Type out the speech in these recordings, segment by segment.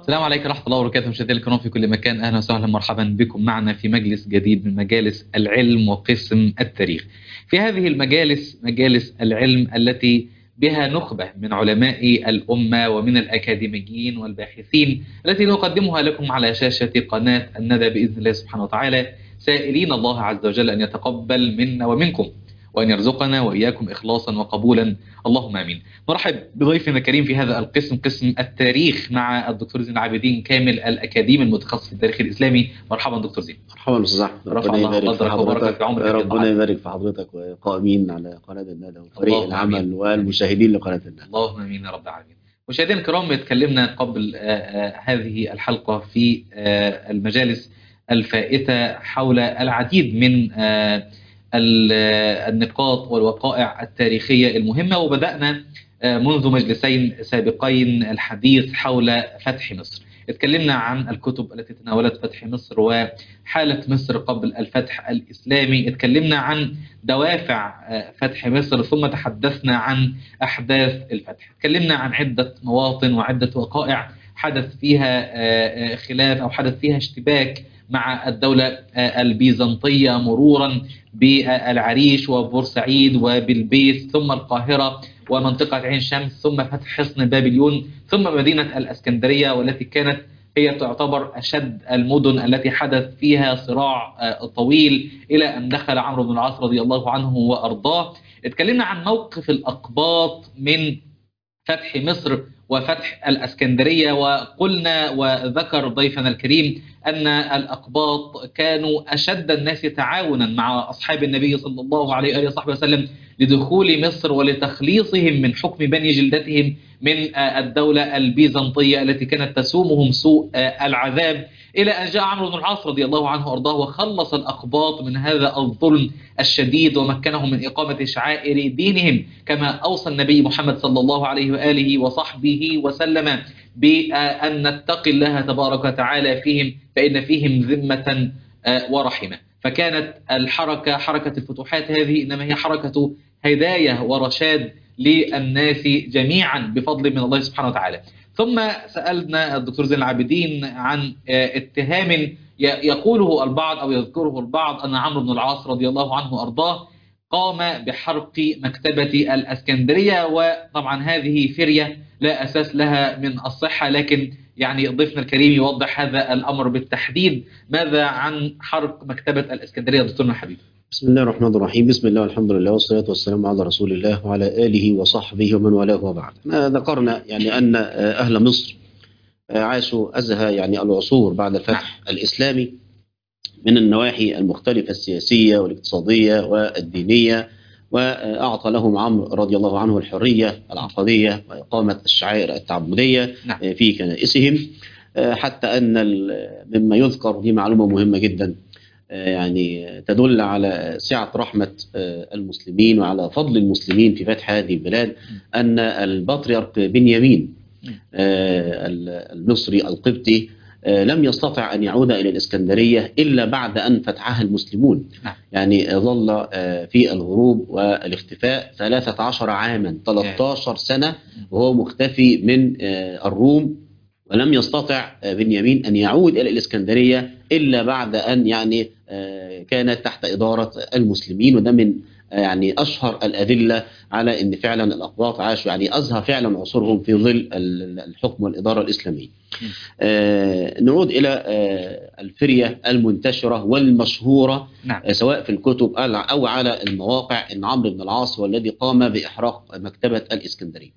السلام عليكم ورحمة الله وبركاته مشاهدينا الكرام في كل مكان أهلا وسهلا مرحبا بكم معنا في مجلس جديد من مجالس العلم وقسم التاريخ في هذه المجالس مجالس العلم التي بها نخبة من علماء الأمة ومن الأكاديميين والباحثين التي نقدمها لكم على شاشة قناة الندى بإذن الله سبحانه وتعالى سائلين الله عز وجل أن يتقبل منا ومنكم وأن يرزقنا وإياكم إخلاصا وقبولا اللهم آمين مرحب بضيفنا الكريم في هذا القسم قسم التاريخ مع الدكتور زين العابدين كامل الأكاديمي المتخصص في التاريخ الإسلامي مرحبا دكتور زين مرحبا استاذ احمد رفع ربنا الله يبارك في قدرك وبارك حضرتك في عمرك يا ربنا الله. يبارك في حضرتك وقائمين على قناه الندى وفريق اللهم العمل آمين. والمشاهدين لقناه الندى اللهم امين يا رب العالمين. مشاهدينا الكرام اتكلمنا قبل آه، آه، هذه الحلقه في آه، المجالس الفائته حول العديد من آه، ال- آه، النقاط والوقائع التاريخيه المهمه وبدانا آه، منذ مجلسين سابقين الحديث حول فتح مصر. اتكلمنا عن الكتب التي تناولت فتح مصر وحاله مصر قبل الفتح الاسلامي، اتكلمنا عن دوافع آه، فتح مصر ثم تحدثنا عن احداث الفتح تكلمنا عن عده مواطن وعده وقائع حدث فيها آه، آه، خلاف او حدث فيها اشتباك مع الدوله آه، البيزنطيه مرورا بالعريش وبورسعيد وبلبيس ثم القاهره ومنطقه عين شمس ثم فتح حصن بابليون ثم مدينه الاسكندريه والتي كانت هي تعتبر اشد المدن التي حدث فيها صراع آه، طويل الى ان دخل عمرو بن العاص رضي الله عنه وارضاه اتكلمنا عن موقف الأقباط من فتح مصر وفتح الأسكندرية وقلنا وذكر ضيفنا الكريم أن الأقباط كانوا أشد الناس تعاونا مع أصحاب النبي صلى الله عليه وآله وصحبه وسلم لدخول مصر ولتخليصهم من حكم بني جلدتهم من آه، الدولة البيزنطية التي كانت تسومهم سوء آه، العذاب إلى أن جاء عمرو بن العاص رضي الله عنه وأرضاه وخلص الأقباط من هذا الظلم الشديد ومكنهم من إقامة شعائر دينهم كما أوصى النبي محمد صلى الله عليه وآله وصحبه وسلم بأن نتقي الله تبارك وتعالى فيهم فإن فيهم ذمة آه، ورحمة فكانت الحركة حركة الفتوحات هذه إنما هي حركة هداية ورشاد للناس جميعا بفضل من الله سبحانه وتعالى ثم سألنا الدكتور زين العابدين عن آه، اتهام ي- يقوله البعض أو يذكره البعض أن عمرو بن العاص رضي الله عنه وأرضاه قام بحرق مكتبة الأسكندرية وطبعا هذه فرية لا أساس لها من الصحة لكن يعني ضيفنا الكريم يوضح هذا الأمر بالتحديد ماذا عن حرق مكتبة الأسكندرية دكتورنا الحبيب بسم الله الرحمن الرحيم بسم الله والحمد لله والصلاة والسلام على رسول الله وعلى آله وصحبه ومن والاه وبعد ما ذكرنا يعني أن آه، أهل مصر آه، عاشوا أزهى يعني العصور بعد الفتح الإسلامي من النواحي المختلفة السياسية والاقتصادية والدينية وأعطى لهم عمرو رضي الله عنه الحرية العقدية وإقامة الشعائر التعبدية نعم. آه، في كنائسهم آه، حتى أن ال- مما يذكر دي معلومة مهمة جدا آه، يعني تدل على سعة رحمة آه، المسلمين وعلى فضل المسلمين في فتح هذه البلاد أن البطريرك بنيامين آه، المصري القبطي آه، لم يستطع أن يعود إلى الإسكندرية إلا بعد أن فتحها المسلمون نعم. يعني ظل آه، في الهروب والاختفاء 13 عاما 13 سنة وهو مختفي من آه، الروم ولم يستطع آه، بنيامين أن يعود إلى الإسكندرية إلا بعد أن يعني آه، كانت تحت إدارة المسلمين وده من آه، يعني أشهر الأدلة على أن فعلا الأقباط عاشوا يعني أزهى فعلا عصورهم في ظل ال- الحكم والإدارة الإسلامية آه، نعود إلى آه، الفرية المنتشرة والمشهورة نعم آه، سواء في الكتب أو على المواقع أن عمرو بن العاص هو الذي قام بإحراق مكتبة الإسكندرية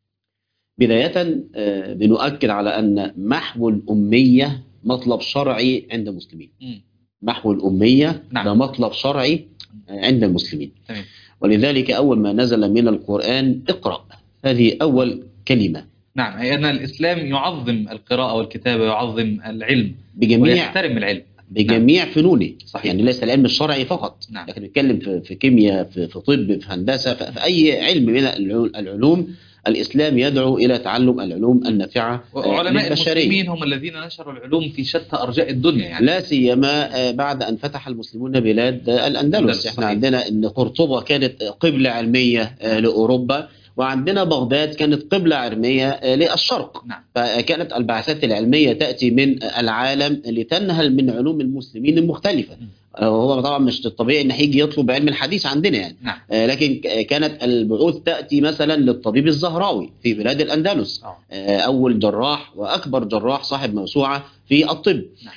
بداية آه، بنؤكد على أن محو الأمية مطلب شرعي عند المسلمين مم. محو الأمية نعم. ده مطلب شرعي آه، عند المسلمين تمام. ولذلك أول ما نزل من القرآن اقرأ هذه أول كلمة نعم أي أن الإسلام يعظم القراءة والكتابة يعظم العلم بجميع ويحترم العلم بجميع فنونه صحيح. يعني ليس العلم الشرعي فقط نعم. لكن بيتكلم في, في كيمياء في, في طب في هندسه في, في اي علم من العلو- العلوم الاسلام يدعو الى تعلم العلوم النافعه آه، وعلماء للبشرية. المسلمين هم الذين نشروا العلوم في شتى أرجاء الدنيا يعني لا سيما آه، بعد ان فتح المسلمون بلاد آه، الأندلس، الاندلس احنا صحيح. عندنا ان قرطبه كانت قبله علميه آه، لاوروبا وعندنا بغداد كانت قبلة علمية آه، للشرق نعم فكانت البعثات العلمية تأتي من العالم لتنهل من علوم المسلمين المختلفة م. آه، هو طبعا مش الطبيعي ان هيجي يطلب علم الحديث عندنا يعني نعم آه، لكن ك- كانت البعوث تأتي مثلا للطبيب الزهراوي في بلاد الأندلس آه. آه، أول جراح وأكبر جراح صاحب موسوعة في الطب نعم.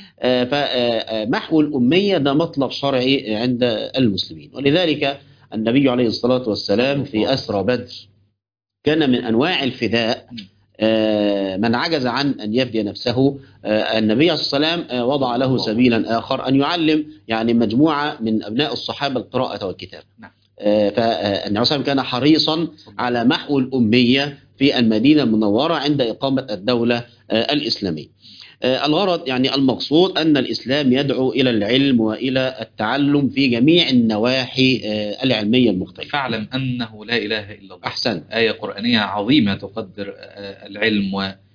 فمحو الأمية ده مطلب شرعي عند المسلمين ولذلك النبي عليه الصلاة والسلام في أسرى بدر كان من أنواع الفداء م. آه، من عجز عن أن يفدي نفسه آه، النبي صلى الله عليه وسلم آه، وضع له الله. سبيلا آخر أن يعلم يعني مجموعة من أبناء الصحابة القراءة والكتاب نعم. آه، فالنبي صلى الله عليه وسلم كان حريصا على محو الأمية في المدينة المنورة عند إقامة الدولة آه، الإسلامية آه، الغرض يعني المقصود أن الإسلام يدعو إلى العلم وإلى التعلم في جميع النواحي آه، العلمية المختلفة فاعلم أنه لا إله إلا الله أحسن آية قرآنية عظيمة تقدر آه، العلم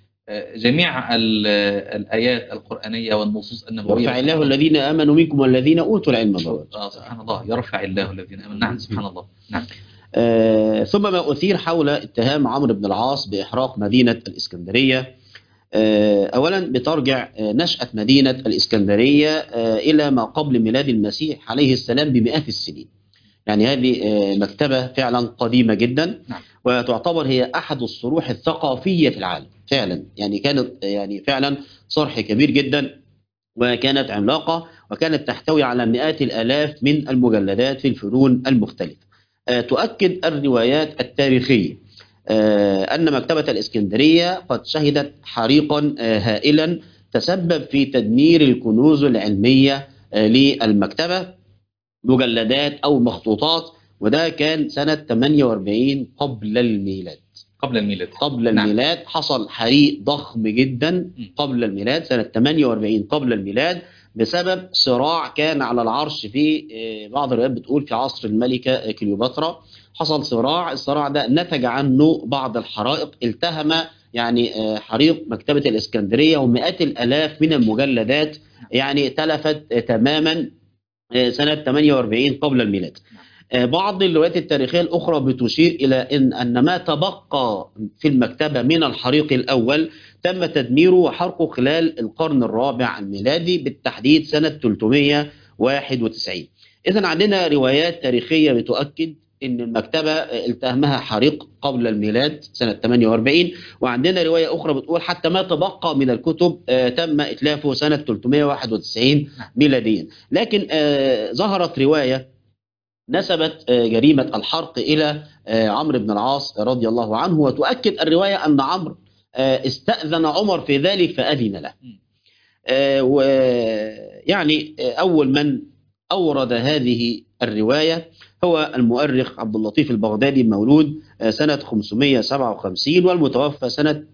وجميع الآيات القرآنية والنصوص النبوية يرفع الله الذين آمنوا منكم والذين أوتوا العلم درجات آه، سبحان الله يرفع الله الذين آمنوا نعم سبحان الله نعم آه، ثم ما أثير حول اتهام عمرو بن العاص بإحراق مدينة الإسكندرية آه، أولا بترجع آه، نشأة مدينة الإسكندرية آه، إلى ما قبل ميلاد المسيح عليه السلام بمئات السنين يعني هذه آه، مكتبة فعلا قديمة جدا نعم. وتعتبر هي أحد الصروح الثقافية في العالم فعلا يعني كانت يعني فعلا صرح كبير جدا وكانت عملاقة وكانت تحتوي على مئات الآلاف من المجلدات في الفنون المختلفة آه، تؤكد الروايات التاريخية آه، أن مكتبة الإسكندرية قد شهدت حريقا آه، هائلا تسبب في تدمير الكنوز العلمية آه، للمكتبة مجلدات أو مخطوطات وده كان سنة 48 قبل الميلاد قبل الميلاد قبل نعم. الميلاد حصل حريق ضخم جدا قبل الميلاد سنة 48 قبل الميلاد بسبب صراع كان على العرش في آه، بعض الروايات بتقول في عصر الملكة آه، كليوباترا حصل صراع الصراع ده نتج عنه بعض الحرائق التهم يعني آه، حريق مكتبة الإسكندرية ومئات الآلاف من المجلدات يعني تلفت آه، تماما آه، سنة 48 قبل الميلاد آه، بعض الروايات التاريخية الأخرى بتشير إلى إن أن ما تبقى في المكتبة من الحريق الأول تم تدميره وحرقه خلال القرن الرابع الميلادي بالتحديد سنة 391 إذا عندنا روايات تاريخية بتؤكد ان المكتبه التهمها حريق قبل الميلاد سنه 48 وعندنا روايه اخرى بتقول حتى ما تبقى من الكتب آه، تم اتلافه سنه 391 ميلاديا لكن آه، ظهرت روايه نسبت آه، جريمه الحرق الى آه، عمرو بن العاص رضي الله عنه وتؤكد الروايه ان عمرو آه، استاذن عمر في ذلك فاذن له مم. آه، ويعني آه، اول من اورد هذه الروايه هو المؤرخ عبد اللطيف البغدادي مولود آه، سنة 557 والمتوفى سنة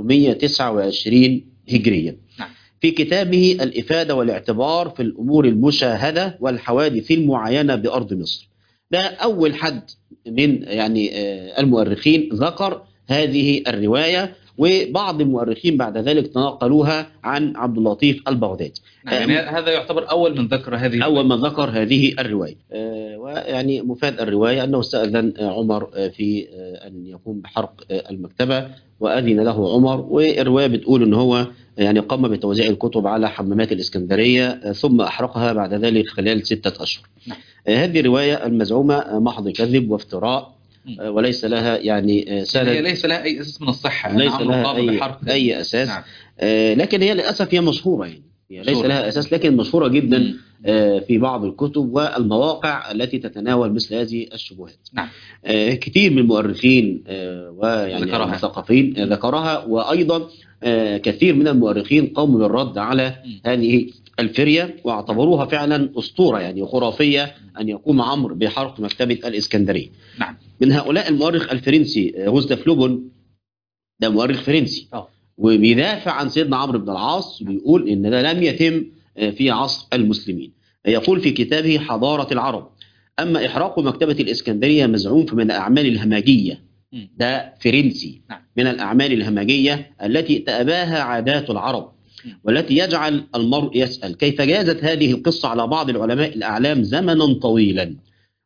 629 هجريا نعم. في كتابه الإفادة والاعتبار في الأمور المشاهدة والحوادث المعينة بأرض مصر ده أول حد من يعني آه، المؤرخين ذكر هذه الرواية وبعض المؤرخين بعد ذلك تناقلوها عن عبد اللطيف البغدادي نعم يعني هذا يعتبر أول من ذكر هذه أول ما ذكر هذه الرواية آه، ويعني مفاد الرواية أنه استأذن آه، عمر آه، في آه، أن يقوم بحرق آه، المكتبة وأذن له عمر والرواية بتقول أن هو يعني قام بتوزيع الكتب على حمامات الإسكندرية آه، ثم أحرقها بعد ذلك خلال ستة أشهر نعم. آه، هذه الرواية المزعومة آه، محض كذب وافتراء مم. آه، وليس لها يعني آه، يعني سند هي ليس لها أي أساس من الصحة أن ليس عمرو لها قام أي, بحرق أي أساس نعم. آه، لكن هي للأسف هي مشهورة يعني هي ليس مشهورة. لها أساس لكن مشهورة جدا مم. آه، في بعض الكتب والمواقع التي تتناول مثل هذه الشبهات نعم. آه، كثير من المؤرخين آه، ويعني ذكرها. المثقفين آه، ذكرها وأيضا آه، كثير من المؤرخين قاموا بالرد على مم. هذه الفرية واعتبروها فعلا أسطورة يعني خرافية أن يقوم عمرو بحرق مكتبة الإسكندرية نعم. من هؤلاء المؤرخ الفرنسي آه، غوستاف لوبون ده مؤرخ فرنسي آه. وبيدافع عن سيدنا عمرو بن العاص وبيقول ان ده لم يتم آه، في عصر المسلمين يقول في كتابه حضارة العرب أما إحراق مكتبة الإسكندرية مزعوم فمن الأعمال الهمجية مم. ده فرنسي نعم. من الأعمال الهمجية التي تأباها عادات العرب مم. والتي يجعل المرء يسأل كيف جازت هذه القصة على بعض العلماء الأعلام زمنا طويلا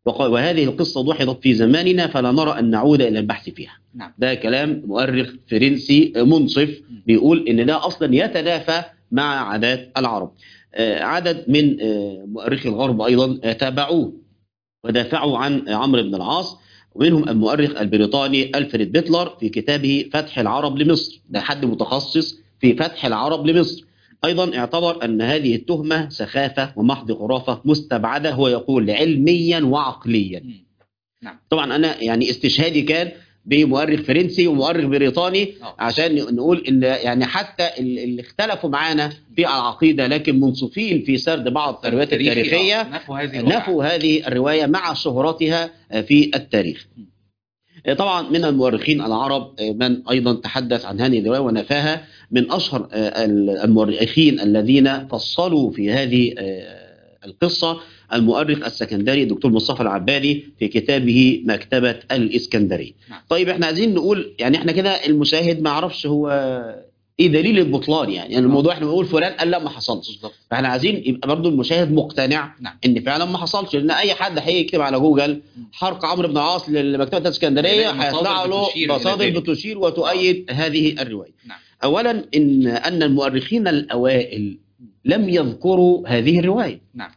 وقال وهذه القصة ضحضت في زماننا فلا نرى أن نعود إلى البحث فيها نعم ده كلام مؤرخ فرنسي منصف بيقول ان ده اصلا يتنافى مع عادات العرب آه، عدد من آه، مؤرخي الغرب ايضا آه، تابعوه ودافعوا عن عمرو بن العاص ومنهم المؤرخ البريطاني الفريد بيتلر في كتابه فتح العرب لمصر ده حد متخصص في فتح العرب لمصر ايضا اعتبر ان هذه التهمه سخافه ومحض خرافه مستبعده هو يقول علميا وعقليا مم. نعم طبعا انا يعني استشهادي كان بمؤرخ فرنسي ومؤرخ بريطاني آه. عشان نقول ان يعني حتى ال- اللي اختلفوا معانا في العقيده لكن منصفين في سرد بعض الروايات التاريخي، التاريخيه آه، نفوا هذه الواقعة. نفوا هذه الروايه مع شهرتها في التاريخ. طبعا من المؤرخين العرب من ايضا تحدث عن هذه الروايه ونفاها من اشهر المؤرخين الذين فصلوا في هذه القصه المؤرخ السكندري الدكتور مصطفى العبادي في كتابه مكتبه الاسكندريه. نعم. طيب احنا عايزين نقول يعني احنا كده المشاهد ما يعرفش هو ايه دليل البطلان يعني, يعني الموضوع احنا بنقول فلان قال لا ما حصلش بالضبط فاحنا عايزين يبقى برضه المشاهد مقتنع نعم. ان فعلا ما حصلش لان اي حد هيجي يكتب على جوجل حرق عمرو بن العاص لمكتبه الاسكندريه هيلاقي مصادر هيطلع له بتشير إلى مصادر ذلك. بتشير وتؤيد هذه الروايه نعم. اولا ان ان المؤرخين الاوائل لم يذكروا هذه الروايه نعم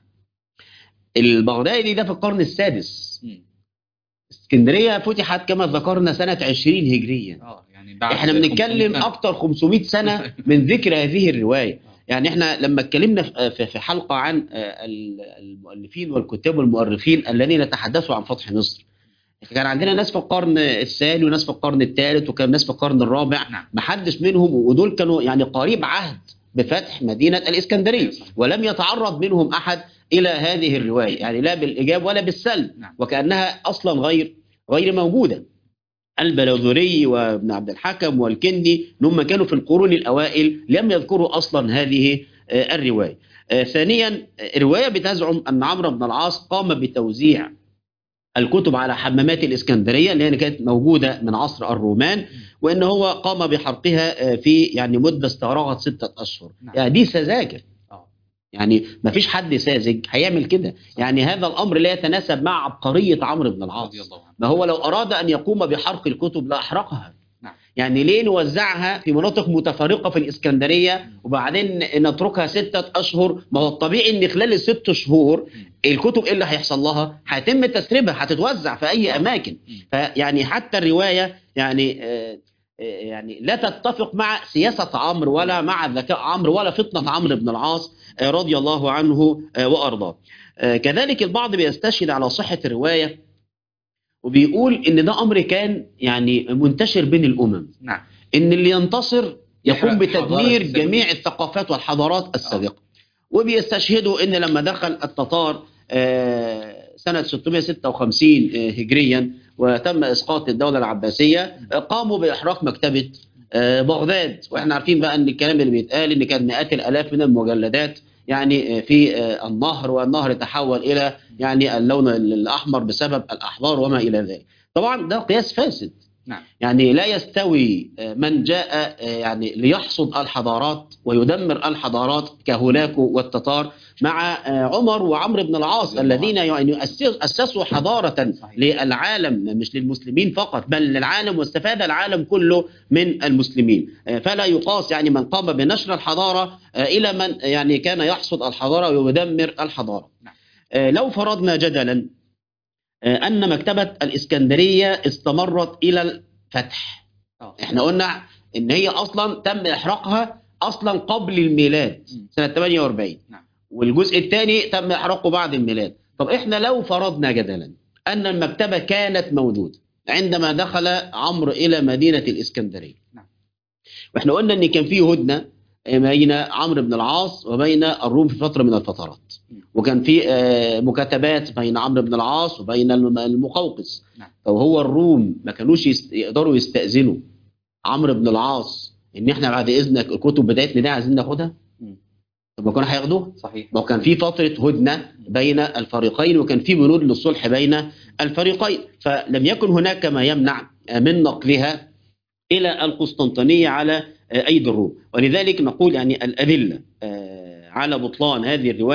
البغدادي ده في القرن السادس مم. اسكندريه فتحت كما ذكرنا سنه 20 هجريه اه يعني بعد احنا 500 بنتكلم سنة. اكتر 500 سنه من ذكر هذه الروايه يعني احنا لما اتكلمنا في- في في حلقه عن آه، ال- المؤلفين والكتاب والمؤرخين الذين تحدثوا عن فتح مصر كان عندنا ناس في القرن الثاني وناس في القرن الثالث وكان ناس في القرن الرابع نعم. محدش منهم ودول كانوا يعني قريب عهد بفتح مدينه الاسكندريه صحيح. ولم يتعرض منهم احد الى هذه الروايه يعني لا بالايجاب ولا بالسلب نعم. وكانها اصلا غير غير موجوده البلاذري وابن عبد الحكم والكندي ان هم كانوا في القرون الاوائل لم يذكروا اصلا هذه آه، الروايه. آه، ثانيا آه، الروايه بتزعم ان عمرو بن العاص قام بتوزيع الكتب على حمامات الاسكندريه اللي هي كانت موجوده من عصر الرومان وان هو قام بحرقها آه، في يعني مده استغرقت سته اشهر. نعم. يعني دي سذاجه. آه. يعني ما فيش حد ساذج هيعمل كده يعني هذا الامر لا يتناسب مع عبقريه عمرو بن العاص رضي الله عنه ما هو لو أراد أن يقوم بحرق الكتب لأحرقها نعم. يعني ليه نوزعها في مناطق متفرقة في الإسكندرية وبعدين نتركها ستة أشهر ما هو الطبيعي أن خلال الست شهور الكتب إيه اللي هيحصل لها هيتم تسريبها هتتوزع في أي أماكن فيعني حتى الرواية يعني آه، آه، يعني لا تتفق مع سياسة عمرو ولا مع ذكاء عمرو ولا فطنة عمرو بن العاص آه، رضي الله عنه آه، وأرضاه آه، كذلك البعض بيستشهد على صحة الرواية وبيقول ان ده امر كان يعني منتشر بين الامم نعم ان اللي ينتصر يقوم يحرق حضارة بتدمير السابقين. جميع الثقافات والحضارات السابقه وبيستشهدوا ان لما دخل التتار آه، سنه 656 آه، هجريا وتم اسقاط الدوله العباسيه آه، قاموا باحراق مكتبه آه، بغداد واحنا عارفين بقى ان الكلام اللي بيتقال ان كان مئات الالاف من المجلدات يعني آه، في آه، النهر والنهر تحول الى يعني اللون الاحمر بسبب الاحبار وما الى ذلك طبعا ده قياس فاسد نعم يعني لا يستوي آه، من جاء آه، يعني ليحصد الحضارات ويدمر الحضارات كهولاكو والتتار مع آه، عمر وعمرو بن العاص رضي الله الذين يعني يؤسس- اسسوا حضاره صحيح. للعالم مش للمسلمين فقط بل للعالم واستفاد العالم كله من المسلمين آه، فلا يقاس يعني من قام بنشر الحضاره آه، الى من يعني كان يحصد الحضاره ويدمر الحضاره نعم. آه، لو فرضنا جدلا آه، ان مكتبه الاسكندريه استمرت الى الفتح آه. احنا قلنا ان هي اصلا تم احراقها اصلا قبل الميلاد مم. سنه 48 نعم. والجزء الثاني تم احراقه بعد الميلاد طب احنا لو فرضنا جدلا ان المكتبه كانت موجوده عندما دخل عمرو الى مدينه الاسكندريه نعم. واحنا قلنا ان كان في هدنه بين عمرو بن العاص وبين الروم في فتره من الفترات مم. وكان في آه، مكاتبات بين عمرو بن العاص وبين الم- المقوقس نعم. فهو الروم ما كانوش يست- يقدروا يستأذنوا عمرو بن العاص ان احنا بعد اذنك الكتب بتاعتنا دي عايزين ناخدها مم. طب ما كانوا هياخدوها صحيح ما هو كان في فتره هدنه بين الفريقين وكان في بنود للصلح بين الفريقين فلم يكن هناك ما يمنع من نقلها الى القسطنطينيه على ايدي الروم ولذلك نقول يعني الادله آه، على بطلان هذه الروايه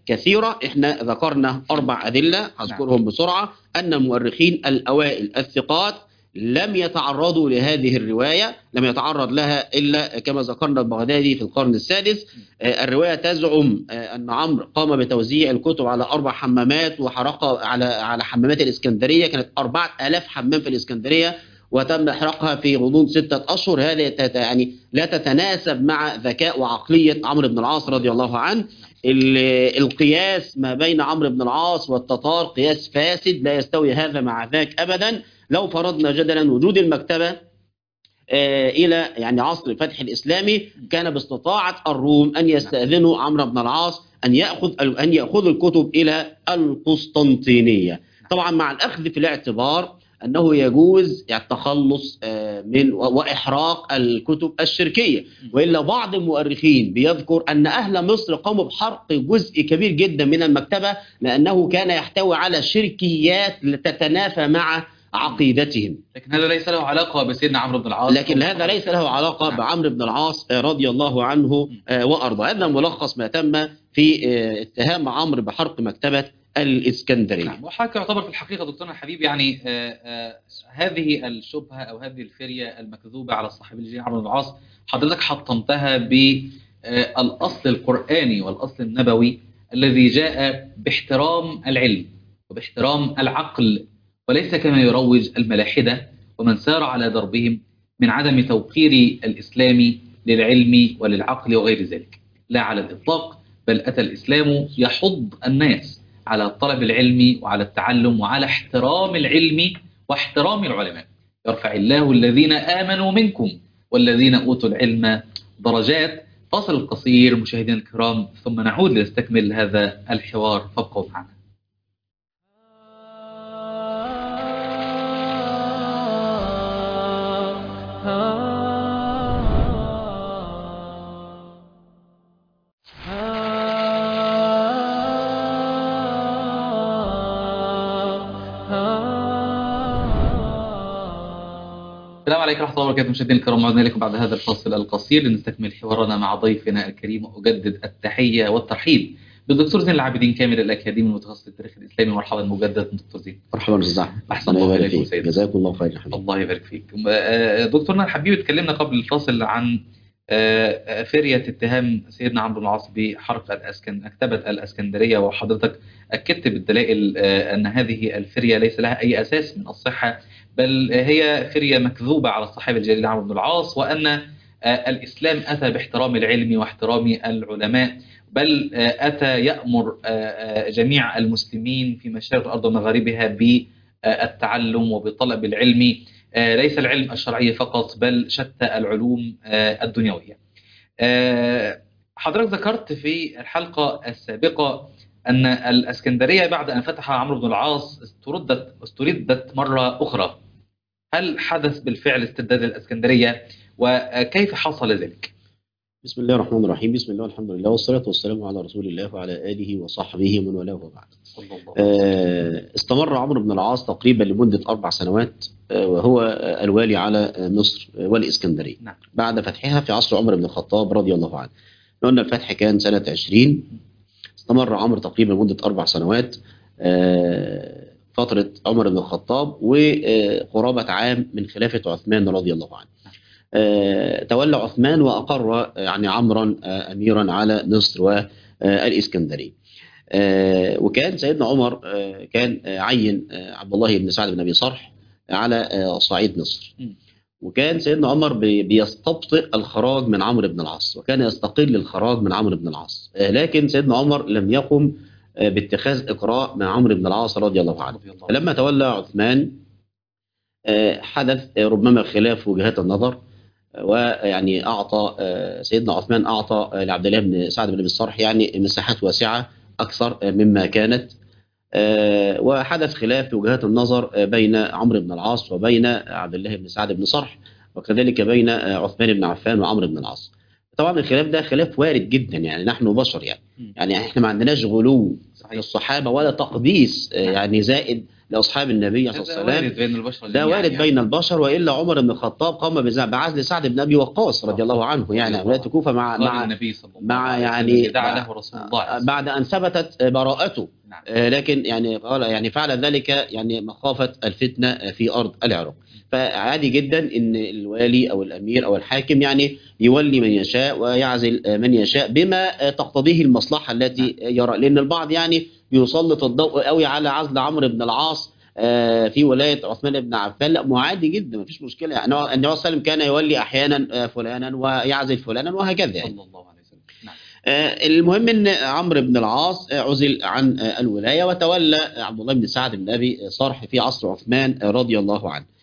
كثيرة احنا ذكرنا أربع أدلة هذكرهم بسرعة أن المؤرخين الأوائل الثقات لم يتعرضوا لهذه الرواية لم يتعرض لها إلا كما ذكرنا البغدادي في القرن السادس آه، الرواية تزعم آه، أن عمرو قام بتوزيع الكتب على أربع حمامات وحرقها على على حمامات الإسكندرية كانت أربعة آلاف حمام في الإسكندرية وتم إحراقها في غضون ستة أشهر هذا يت- يعني لا تتناسب مع ذكاء وعقلية عمرو بن العاص رضي الله عنه ال- القياس ما بين عمرو بن العاص والتتار قياس فاسد لا يستوي هذا مع ذاك أبدا لو فرضنا جدلا وجود المكتبة آه، إلى يعني عصر الفتح الإسلامي كان باستطاعة الروم أن يستأذنوا عمرو بن العاص أن يأخذ أن يأخذوا الكتب إلى القسطنطينية طبعا مع الأخذ في الاعتبار أنه يجوز التخلص آه، من و- وإحراق الكتب الشركية وإلا بعض المؤرخين بيذكر أن أهل مصر قاموا بحرق جزء كبير جدا من المكتبة لأنه كان يحتوي على شركيات تتنافى مع عقيدتهم لكن هذا ليس له علاقة بسيدنا عمرو بن العاص لكن هذا ليس له علاقة نعم. بعمرو بن العاص آه، رضي الله عنه آه، وأرضاه هذا ملخص ما تم في آه، اتهام عمرو بحرق مكتبة الإسكندرية نعم وحضرتك يعتبر في الحقيقة دكتورنا الحبيب يعني آه، آه، هذه الشبهة أو هذه الفرية المكذوبة على الصحابي الجليل عمرو بن العاص حضرتك حطمتها بالأصل القرآني والأصل النبوي الذي جاء باحترام العلم وباحترام العقل وليس كما يروج الملاحدة ومن سار على دربهم من عدم توقير الإسلام للعلم وللعقل وغير ذلك لا على الإطلاق بل أتى الإسلام يحض الناس على طلب العلم وعلى التعلم وعلى احترام العلم واحترام العلماء يرفع الله الذين آمنوا منكم والذين أوتوا العلم درجات فاصل قصير مشاهدينا الكرام ثم نعود لنستكمل هذا الحوار فابقوا معنا السلام عليكم ورحمة الله وبركاته مشاهدينا الكرام عدنا لكم بعد هذا الفاصل القصير لنستكمل حوارنا مع ضيفنا الكريم وأجدد التحية والترحيب بالدكتور زين العابدين كامل الأكاديمي المتخصص في التاريخ الإسلامي مرحبا مجددا دكتور زين مرحبا استاذ احمد أحسن الله الله يبارك إليكم فيك سيدنا. جزاكم الله خير يا حبيبي الله يبارك فيك آه، دكتورنا الحبيب اتكلمنا قبل الفاصل عن آه، فرية اتهام سيدنا عمرو بن العاص بحرق الأسكن مكتبة الأسكندرية وحضرتك أكدت بالدلائل آه، أن هذه الفرية ليس لها أي أساس من الصحة بل هي فرية مكذوبة على الصحابي الجليل عمرو بن العاص وأن آه، الإسلام أتى باحترام العلم واحترام العلماء بل آه، أتى يأمر آه، آه، جميع المسلمين في مشارق الأرض ومغاربها بالتعلم وبطلب العلم آه، ليس العلم الشرعي فقط بل شتى العلوم آه، الدنيوية آه، حضرتك ذكرت في الحلقة السابقة أن الأسكندرية بعد أن فتح عمرو بن العاص استردت استردت مرة أخرى هل حدث بالفعل استرداد الأسكندرية وكيف حصل ذلك؟ بسم الله الرحمن الرحيم بسم الله والحمد لله والصلاة والسلام على رسول الله وعلى آله وصحبه ومن والاه وبعد صلى الله عليه وسلم. آه، استمر عمرو بن العاص تقريبا لمدة أربع سنوات آه، وهو آه، الوالي على آه، مصر آه، والإسكندرية نعم. بعد فتحها في عصر عمر بن الخطاب رضي الله عنه قلنا الفتح كان سنة 20 استمر عمرو تقريبا لمدة أربع سنوات آه، فترة عمر بن الخطاب وقرابة عام من خلافة عثمان رضي الله عنه آه، تولى عثمان وأقر آه، يعني عمرا آه، أميرا على مصر والإسكندرية آه، وكان سيدنا عمر آه، كان آه، عين آه، عبد الله بن سعد بن ابي صرح على آه، صعيد مصر م. وكان سيدنا عمر بي- بيستبطئ الخراج من عمرو بن العاص وكان يستقل الخراج من عمرو بن العاص آه، لكن سيدنا عمر لم يقم آه، باتخاذ اقراء مع عمرو بن العاص رضي الله عنه رضي الله عنه. فلما تولى عثمان آه، حدث آه، ربما خلاف وجهات النظر آه، ويعني اعطى آه، سيدنا عثمان اعطى آه، لعبد الله بن سعد بن ابي الصرح يعني مساحات واسعه اكثر آه، مما كانت آه، وحدث خلاف في وجهات النظر آه، بين عمرو بن العاص وبين عبد الله بن سعد بن صرح وكذلك بين آه، عثمان بن عفان وعمرو بن العاص طبعا الخلاف ده خلاف وارد جدا يعني نحن بشر يعني م. يعني احنا ما عندناش غلو في صحيح الصحابه ولا تقديس آه، نعم. يعني زائد لاصحاب النبي صلى الله هذا عليه وسلم وارد بين البشر ده جميعاً وارد يعني. بين البشر والا عمر بن الخطاب قام بز- بعزل سعد بن ابي وقاص رضي الله عنه يعني رضي الله ولايه الكوفه مع قال مع النبي صلى الله مع عليه وسلم يعني اللي دعا له رسول الله عليه بعد ان ثبتت براءته نعم. آه، لكن يعني قال يعني فعل ذلك يعني مخافه الفتنه في ارض العراق فعادي جدا ان الوالي او الامير او الحاكم يعني يولي من يشاء ويعزل آه، من يشاء بما آه، تقتضيه المصلحه التي يرى لان البعض يعني بيسلط الضوء قوي على عزل عمرو بن العاص آه، في ولايه عثمان بن عفان لا ما هو عادي جدا ما فيش مشكله يعني هو- النبي صلى الله عليه وسلم كان يولي احيانا آه، فلانا ويعزل فلانا وهكذا يعني صلى الله عليه وسلم نعم آه، المهم ان عمرو بن العاص آه، عزل عن آه، الولايه وتولى آه، عبد الله بن سعد بن ابي صرح في عصر عثمان آه، رضي الله عنه.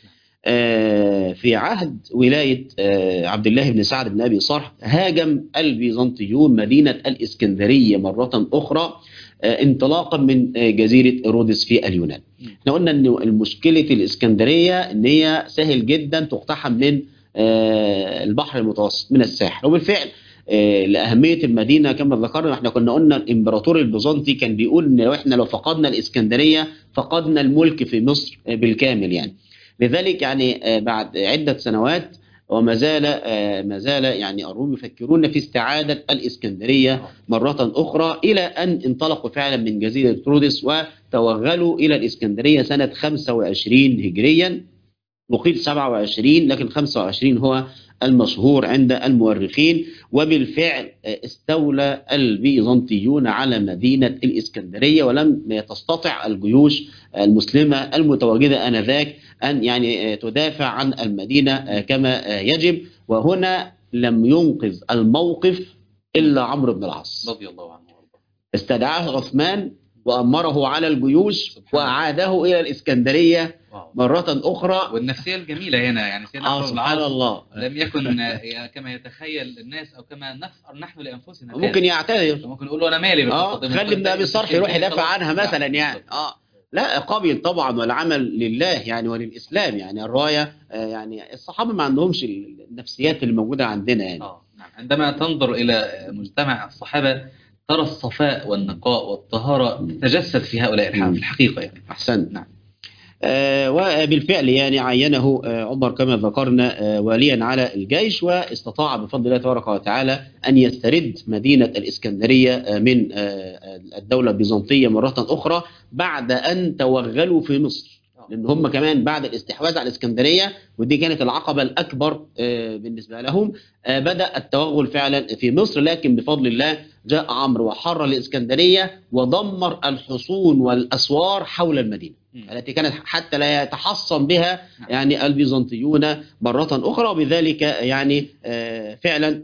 آه، في عهد ولايه آه، عبد الله بن سعد بن ابي صرح هاجم البيزنطيون مدينه الاسكندريه مره اخرى آه، انطلاقا من آه، جزيره رودس في اليونان. احنا قلنا ان المشكله الاسكندريه ان هي سهل جدا تقتحم من آه، البحر المتوسط من الساحل وبالفعل آه، لأهمية المدينة كما ذكرنا احنا كنا قلنا الإمبراطور البيزنطي كان بيقول إن لو احنا لو فقدنا الإسكندرية فقدنا الملك في مصر آه، بالكامل يعني لذلك يعني آه، بعد عدة سنوات وما زال آه، ما زال يعني الروم يفكرون في استعادة الإسكندرية مرة أخرى إلى أن انطلقوا فعلا من جزيرة رودس وتوغلوا إلى الإسكندرية سنة 25 هجريا وقيل 27 لكن 25 هو المشهور عند المؤرخين وبالفعل استولى البيزنطيون على مدينة الإسكندرية ولم تستطع الجيوش المسلمة المتواجدة آنذاك أن يعني تدافع عن المدينة كما يجب وهنا لم ينقذ الموقف إلا عمرو بن العاص رضي الله عنه وارضاه استدعاه عثمان وأمره على الجيوش سبحان وأعاده إلى الإسكندرية واو. مرة أخرى والنفسيه الجميله هنا يعني سيدنا آه عمرو بن سبحان العاص الله لم يكن آه، كما يتخيل الناس او كما نفخر نحن لانفسنا بها. ممكن يعتذر ممكن نقول له انا مالي اه بالقصة دي. خلي ابن ابي صرح يروح يدافع عنها نعم، مثلا يعني بالضبط. اه لا قبل طبعا والعمل لله يعني وللاسلام يعني الرايه آه يعني الصحابه ما عندهمش النفسيات اللي موجوده عندنا يعني اه نعم عندما تنظر الى مجتمع الصحابه ترى الصفاء والنقاء والطهاره مم. تتجسد في هؤلاء الحال مم. في الحقيقه يعني احسنت نعم. آه وبالفعل يعني عينه آه عمر كما ذكرنا آه واليا على الجيش واستطاع بفضل الله تبارك وتعالى ان يسترد مدينه الاسكندريه آه من آه الدوله البيزنطيه مره اخرى بعد ان توغلوا في مصر لان هم كمان بعد الاستحواذ على الاسكندريه ودي كانت العقبه الاكبر آه، بالنسبه لهم آه، بدا التوغل فعلا في مصر لكن بفضل الله جاء عمرو وحرر الاسكندريه ودمر الحصون والاسوار حول المدينه مم. التي كانت حتى لا يتحصن بها يعني البيزنطيون مره اخرى وبذلك يعني آه، فعلا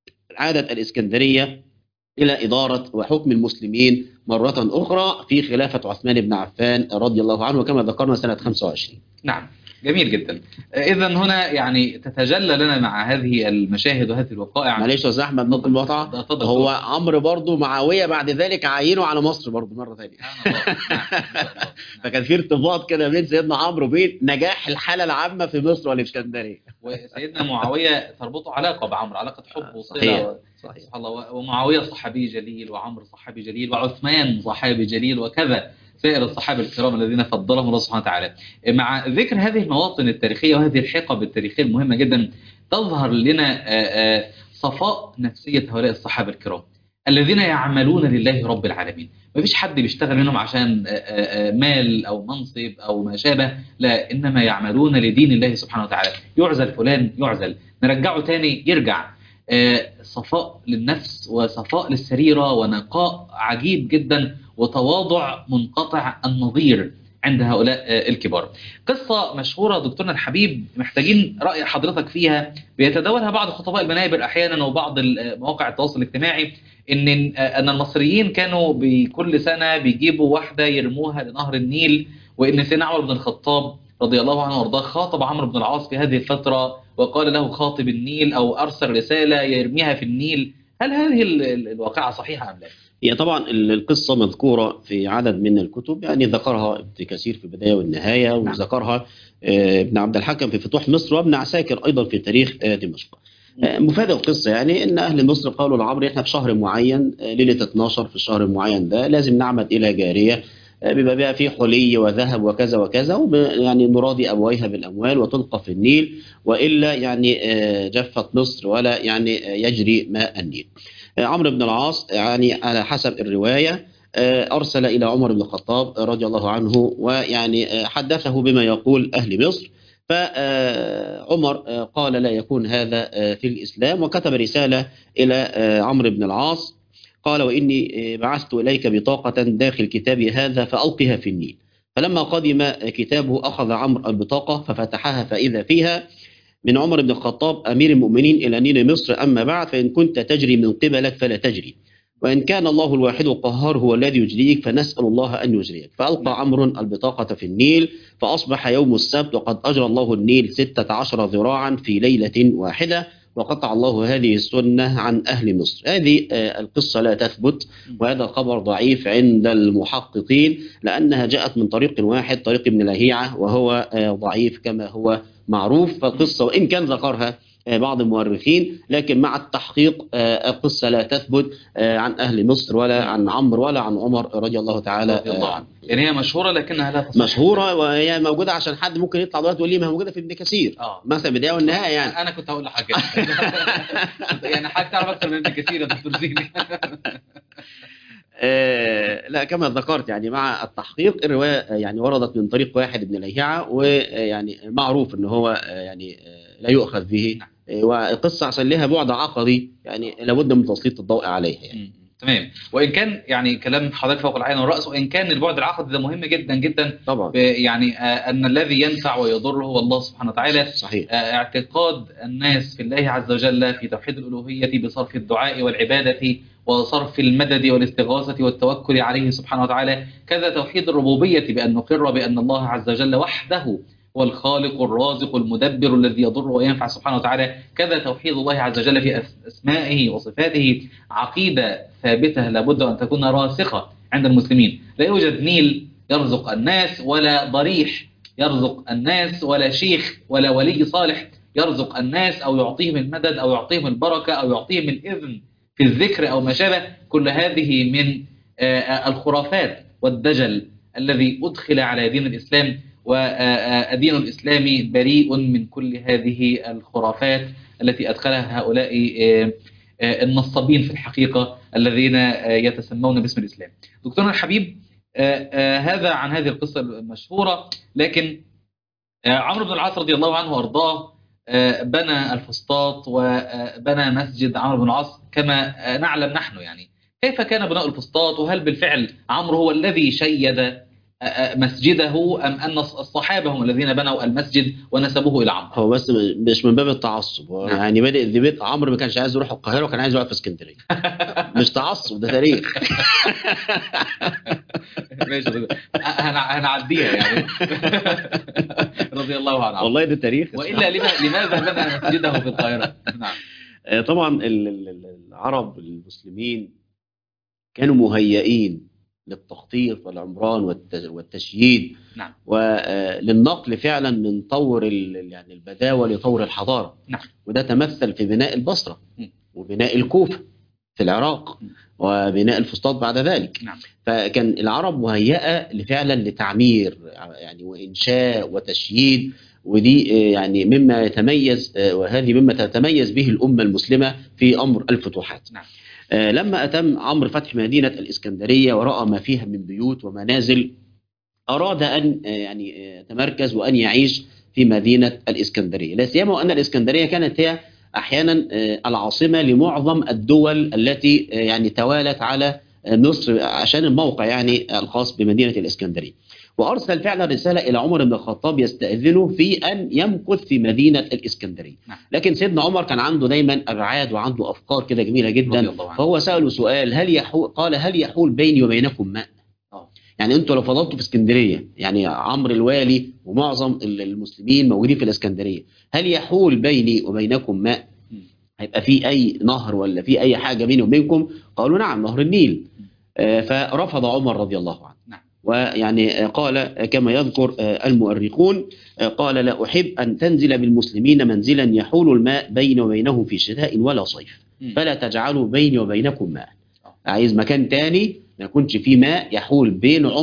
عادت الاسكندريه الى اداره وحكم المسلمين مره اخرى في خلافه عثمان بن عفان رضي الله عنه كما ذكرنا سنه 25 نعم جميل جدا اذا هنا يعني تتجلى لنا مع هذه المشاهد وهذه الوقائع معلش يا استاذ احمد ممكن مقطع اتفضل هو عمرو برضه معاويه بعد ذلك عينه على مصر برضه مره ثانيه سبحان الله. نعم، ما شاء الله. نعم. فكان في ارتباط كده بين سيدنا عمرو وبين نجاح الحاله العامه في مصر والاسكندريه وسيدنا معاويه تربطه علاقه بعمرو علاقه حب وصله صحيح. و- صحيح سبحان الله ومعاويه صحابي جليل وعمرو صحابي جليل وعثمان صحابي جليل وكذا سائر الصحابه الكرام الذين فضلهم الله سبحانه وتعالى مع ذكر هذه المواطن التاريخيه وهذه الحقب التاريخيه المهمه جدا تظهر لنا آه، آه، صفاء نفسيه هؤلاء الصحابه الكرام الذين يعملون لله رب العالمين ما فيش حد بيشتغل منهم عشان آه، آه، آه، مال او منصب او ما شابه لا انما يعملون لدين الله سبحانه وتعالى يعزل فلان يعزل نرجعه تاني يرجع آه، صفاء للنفس وصفاء للسريرة ونقاء عجيب جدا وتواضع منقطع النظير عند هؤلاء آه، الكبار قصة مشهورة دكتورنا الحبيب محتاجين رأي حضرتك فيها بيتداولها بعض خطباء المنابر أحيانا وبعض ال- مواقع التواصل الاجتماعي إن آه، أن المصريين كانوا بكل سنة بيجيبوا واحدة يرموها لنهر النيل وإن سيدنا عمر بن الخطاب رضي الله عنه وارضاه خاطب عمرو بن العاص في هذه الفترة وقال له خاطب النيل أو أرسل رسالة يرميها في النيل هل هذه ال- ال- الواقعة صحيحة أم لا؟ هي طبعا ال- القصة مذكورة في عدد من الكتب يعني ذكرها ابن كثير في البداية والنهاية وذكرها آه، ابن عبد الحكم في فتوح مصر وابن عساكر أيضا في تاريخ آه، دمشق آه، مفاد القصة يعني إن أهل مصر قالوا لعمرو إحنا في شهر معين آه، ليلة 12 في الشهر المعين ده لازم نعمد إلى جارية آه، بيبقى بقى فيه حلي وذهب وكذا وكذا وب- يعني نراضي أبويها بالأموال وتلقى في النيل وإلا يعني آه، جفت مصر ولا يعني آه، يجري ماء النيل آه، عمرو بن العاص يعني على حسب الرواية آه، أرسل إلى عمر بن الخطاب رضي الله عنه ويعني آه، حدثه بما يقول أهل مصر فعمر قال لا يكون هذا آه، في الإسلام وكتب رسالة إلى آه، عمرو بن العاص قال وإني آه، بعثت إليك بطاقة داخل كتابي هذا فألقها في النيل فلما قدم كتابه أخذ عمرو البطاقة ففتحها فإذا فيها من عمر بن الخطاب أمير المؤمنين إلى نيل مصر أما بعد فإن كنت تجري من قبلك فلا تجري وإن كان الله الواحد القهار هو الذي يجريك فنسأل الله أن يجريك فألقى عمرو البطاقة في النيل فأصبح يوم السبت وقد أجرى الله النيل ستة عشر ذراعا في ليلة واحدة وقطع الله هذه السنة عن أهل مصر هذه آه، القصة لا تثبت وهذا الخبر ضعيف عند المحققين لأنها جاءت من طريق واحد طريق ابن لهيعة وهو آه، ضعيف كما هو معروف فالقصة وإن كان ذكرها آه، بعض المؤرخين لكن مع التحقيق آه، القصة لا تثبت آه، عن أهل مصر ولا عن عمرو ولا عن عمر رضي الله تعالى رضي الله آه، عنه يعني هي مشهورة لكنها لا تصح مشهورة وهي موجودة عشان حد ممكن يطلع دلوقتي يقول لي ما هي موجودة في ابن كثير اه مثلا البداية والنهاية يعني انا كنت هقول لحاجه يعني حضرتك تعرف اكتر من ابن كثير يا دكتور زيني آه، لا كما ذكرت يعني مع التحقيق الرواية آه، يعني وردت من طريق واحد ابن لهيعة ويعني معروف ان هو آه، يعني آه، لا يؤخذ به نعم. آه، والقصة عشان لها بعد عقدي يعني لابد من تسليط الضوء عليها يعني. مم. تمام وان كان يعني كلام حضرتك فوق العين والراس وان كان البعد العقدي ده مهم جدا جدا طبعا ب- يعني آه، ان الذي ينفع ويضر هو الله سبحانه وتعالى صحيح آه، اعتقاد الناس في الله عز وجل في توحيد الألوهية بصرف الدعاء والعبادة وصرف المدد والاستغاثة والتوكل عليه سبحانه وتعالى كذا توحيد الربوبية بأن نقر بأن الله عز وجل وحده هو الخالق الرازق المدبر الذي يضر وينفع سبحانه وتعالى كذا توحيد الله عز وجل في أس- أسمائه وصفاته عقيدة ثابتة لابد أن تكون راسخة عند المسلمين لا يوجد نيل يرزق الناس ولا ضريح يرزق الناس ولا شيخ ولا ولي صالح يرزق الناس أو يعطيهم المدد أو يعطيهم البركة أو يعطيهم الإذن في الذكر أو ما شابه كل هذه من آه، آه، الخرافات والدجل الذي أدخل على دين الإسلام والدين الإسلامي بريء من كل هذه الخرافات التي أدخلها هؤلاء آه، آه، النصابين في الحقيقة الذين آه، يتسمون باسم الإسلام دكتورنا الحبيب آه، آه، هذا عن هذه القصة المشهورة لكن آه، عمرو بن العاص رضي الله عنه وارضاه آه، بنى الفسطاط وبنى مسجد عمرو بن العاص كما آه، نعلم نحن يعني كيف كان بناء الفسطاط وهل بالفعل عمرو هو الذي شيد آه، آه، مسجده أم أن الصحابة هم الذين بنوا المسجد ونسبوه إلى عمرو هو بس مش من باب التعصب هو نعم. يعني بادئ الديبيت عمرو ما كانش عايز يروح القاهره وكان عايز يقعد في اسكندريه مش تعصب ده تاريخ ماشي هن- هنعديها يعني رضي الله عنه والله ده تاريخ وإلا لما- لماذا بنى مسجده في القاهرة نعم آه، طبعا ال- ال- ال- العرب المسلمين كانوا مهيئين للتخطيط والعمران والت- والتشييد نعم. وللنقل فعلا من طور ال- يعني البداوه لطور الحضاره نعم. وده تمثل في بناء البصره م. وبناء الكوفه في العراق م. وبناء الفسطاط بعد ذلك نعم. فكان العرب مهيئه فعلا لتعمير يعني وانشاء وتشييد ودي آه، يعني مما يتميز آه، وهذه مما تتميز به الامه المسلمه في امر الفتوحات. نعم. آه، لما اتم عمرو فتح مدينه الاسكندريه وراى ما فيها من بيوت ومنازل اراد ان آه، يعني آه، يتمركز وان يعيش في مدينه الاسكندريه، لا سيما وان الاسكندريه كانت هي احيانا آه، العاصمه لمعظم الدول التي آه، يعني توالت على آه، مصر عشان الموقع يعني الخاص بمدينه الاسكندريه. وارسل فعلا رساله الى عمر بن الخطاب يستاذنه في ان يمكث في مدينه الاسكندريه. نعم. لكن سيدنا عمر كان عنده دايما ابعاد وعنده افكار كده جميله جدا رضي الله عنه فهو سأله سؤال هل يحول قال هل يحول بيني وبينكم ماء؟ آه. يعني انتوا لو فضلتوا في اسكندريه يعني عمرو الوالي ومعظم ال- المسلمين موجودين في الاسكندريه هل يحول بيني وبينكم ماء؟ م. هيبقى في اي نهر ولا في اي حاجه بيني وبينكم؟ قالوا نعم نهر النيل. آه، فرفض عمر رضي الله عنه. نعم. ويعني آه، قال آه، كما يذكر آه، المؤرخون آه، قال لا احب ان تنزل بالمسلمين منزلا يحول الماء بيني وبينهم في شتاء ولا صيف. مم. فلا تجعلوا بيني وبينكم ماء آه. عايز مكان تاني ما يكونش فيه ماء يحول بين عمر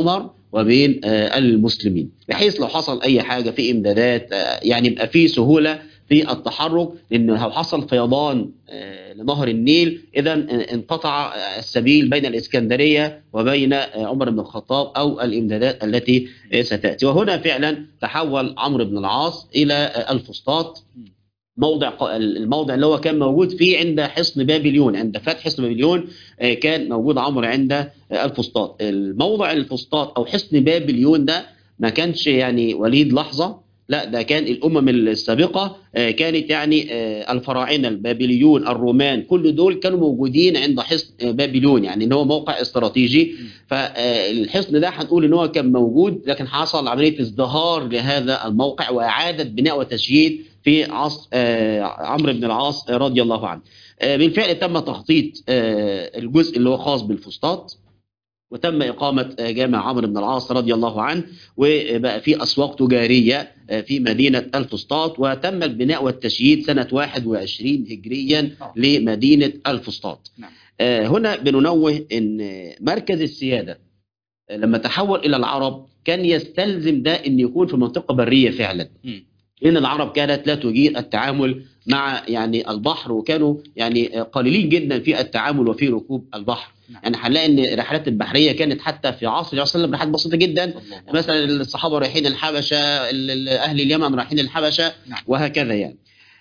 وبين آه، المسلمين بحيث لو حصل اي حاجه في امدادات آه، يعني يبقى في سهوله في التحرك لان لو حصل فيضان آه، لنهر النيل اذا انقطع آه، السبيل بين الاسكندريه وبين آه، عمر بن الخطاب او الامدادات التي آه، ستاتي وهنا فعلا تحول عمرو بن العاص الى آه، الفسطاط موضع ق- الموضع اللي هو كان موجود فيه عند حصن بابليون عند فتح حصن بابليون آه، كان موجود عمرو عند آه، الفسطاط الموضع الفسطاط او حصن بابليون ده ما كانش يعني وليد لحظه لا ده كان الامم السابقه آه، كانت يعني آه، الفراعنه البابليون الرومان كل دول كانوا موجودين عند حصن آه، بابليون يعني ان هو موقع استراتيجي فالحصن ده هنقول ان هو كان موجود لكن حصل عمليه ازدهار لهذا الموقع واعاده بناء وتشييد في عصر آه، عمرو بن العاص رضي الله عنه آه، بالفعل تم تخطيط آه، الجزء اللي هو خاص بالفسطاط وتم إقامة آه، جامع عمرو بن العاص رضي الله عنه وبقى في أسواق تجارية آه، في مدينة الفسطاط وتم البناء والتشييد سنة 21 هجريا لمدينة الفسطاط نعم. آه، هنا بننوه أن مركز السيادة آه، لما تحول إلى العرب كان يستلزم ده أن يكون في منطقة برية فعلا مم. لأن العرب كانت لا تجيد التعامل مع يعني البحر وكانوا يعني قليلين جدا في التعامل وفي ركوب البحر نعم. يعني هنلاقي ان الرحلات البحريه كانت حتى في عصر الرسول صلى الله عليه وسلم رحلات بسيطه جدا صلى الله عليه مثلا الصحابه رايحين الحبشه ال- ال- اهل اليمن رايحين الحبشه نعم. وهكذا يعني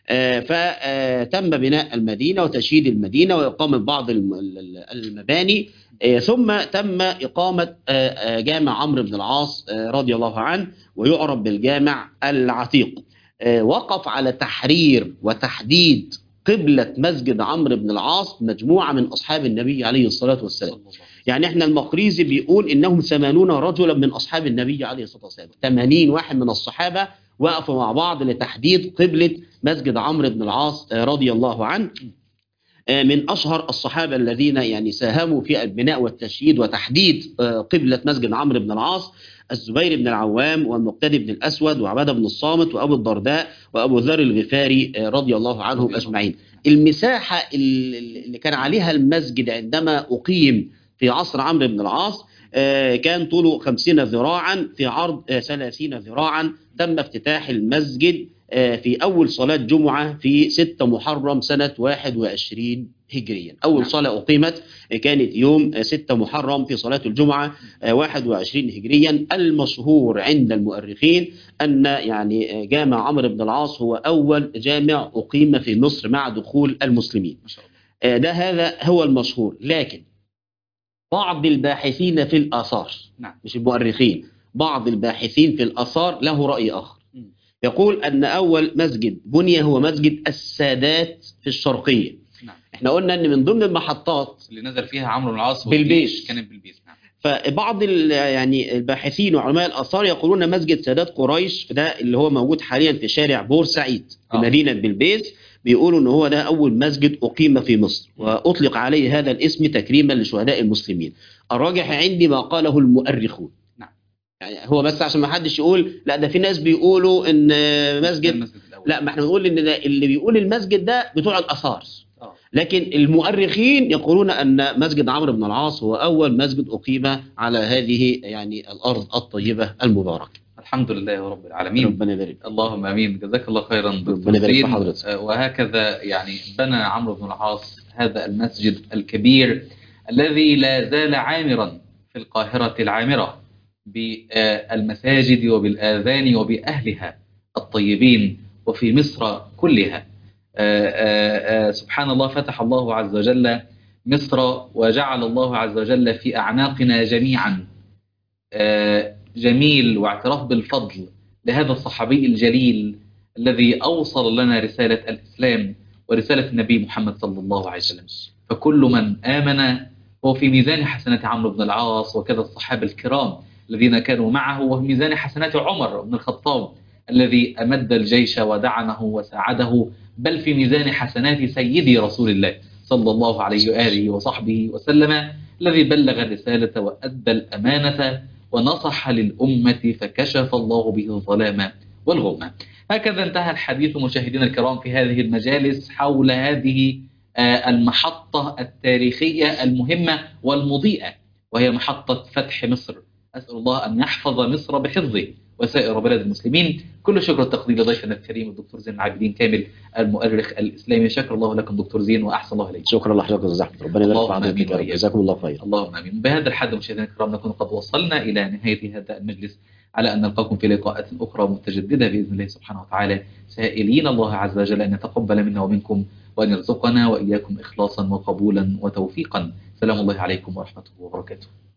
فتم بناء المدينه وتشييد المدينه واقامه بعض الم- ال- ال- المباني آه، ثم تم اقامه آه، آه، جامع عمرو بن العاص آه، رضي الله عنه ويعرف بالجامع العتيق آه، وقف على تحرير وتحديد قبلة مسجد عمرو بن العاص مجموعة من أصحاب النبي عليه الصلاة والسلام صلى الله عليه وسلم. يعني احنا المقريزي بيقول إنهم ثمانون رجلا من أصحاب النبي عليه الصلاة والسلام 80 واحد من الصحابة وقفوا مع بعض لتحديد قبلة مسجد عمرو بن العاص آه، رضي الله عنه آه، من أشهر الصحابة الذين يعني ساهموا في البناء والتشييد وتحديد آه، قبلة مسجد عمرو بن العاص الزبير بن العوام والمقتدي بن الأسود وعبادة بن الصامت وأبو الدرداء وأبو ذر الغفاري آه، رضي الله عنهم رضي الله أجمعين المساحة اللي اللي كان عليها المسجد عندما أقيم في عصر عمرو بن العاص آه، كان طوله 50 ذراعا في عرض آه، 30 ذراعا تم افتتاح المسجد آه، في أول صلاة جمعة في 6 محرم سنة 21 هجريا أول نعم. صلاة أقيمت آه، كانت يوم آه، 6 محرم في صلاة الجمعة آه، 21 هجريا المشهور عند المؤرخين أن يعني آه، جامع عمرو بن العاص هو أول جامع أقيم في مصر مع دخول المسلمين ما شاء الله آه، ده هذا هو المشهور لكن بعض الباحثين في الآثار نعم. مش المؤرخين بعض الباحثين في الآثار له رأي آخر مم. يقول أن أول مسجد بني هو مسجد السادات في الشرقية نعم. احنا قلنا أن من ضمن المحطات اللي نزل فيها عمرو بن العاص بالبيت. والجيش كانت بالبيت نعم فبعض ال- يعني الباحثين وعلماء الآثار يقولون مسجد سادات قريش ده اللي هو موجود حاليا في شارع بورسعيد في آه. مدينة بلبيس بيقولوا ان هو ده اول مسجد اقيم في مصر واطلق عليه هذا الاسم تكريما لشهداء المسلمين الراجح عندي ما قاله المؤرخون نعم. يعني هو بس عشان ما حدش يقول لا ده في ناس بيقولوا ان مسجد المسجد الأول لا ما احنا بنقول ان ده اللي بيقول المسجد ده بتوع الاثار آه. لكن المؤرخين يقولون ان مسجد عمرو بن العاص هو اول مسجد اقيم على هذه يعني الارض الطيبه المباركه الحمد لله رب العالمين ربنا يبارك اللهم امين جزاك الله خيرا دكتور ربنا يبارك في زين. حضرتك. آه، وهكذا يعني بنى عمرو بن العاص هذا المسجد الكبير الذي لا زال عامرا في القاهرة العامرة بالمساجد وبالآذان وبأهلها الطيبين وفي مصر كلها آه، آه، آه، سبحان الله فتح الله عز وجل مصر وجعل الله عز وجل في أعناقنا جميعا آه، جميل واعتراف بالفضل لهذا الصحابي الجليل الذي أوصل لنا رسالة الإسلام ورسالة النبي محمد صلى الله عليه وسلم فكل من آمن هو في ميزان حسنات عمرو بن العاص وكذا الصحابة الكرام الذين كانوا معه وفي ميزان حسنات عمر بن الخطاب الذي أمد الجيش ودعمه وساعده بل في ميزان حسنات سيدي رسول الله صلى الله عليه وآله وصحبه وسلم الذي بلغ الرسالة وأدى الأمانة ونصح للأمة فكشف الله به الظلام والغمة هكذا انتهى الحديث مشاهدينا الكرام في هذه المجالس حول هذه آه، المحطة التاريخية المهمة والمضيئة وهي محطة فتح مصر أسأل الله أن يحفظ مصر بحفظه وسائر بلاد المسلمين كل شكر والتقدير لضيفنا الكريم الدكتور زين العابدين كامل المؤرخ الإسلامي شكر الله لكم دكتور زين وأحسن الله إليكم شكرا لحضرتك يا استاذ احمد ربنا يبارك اللهم في آمين حضرتك يا رب. وإياك. جزاكم الله خير اللهم امين بهذا الحد مشاهدينا الكرام نكون قد وصلنا الى نهايه هذا المجلس على ان نلقاكم في لقاءات اخرى متجدده باذن الله سبحانه وتعالى سائلين الله عز وجل ان يتقبل منا ومنكم وان يرزقنا واياكم اخلاصا وقبولا وتوفيقا سلام الله عليكم ورحمته وبركاته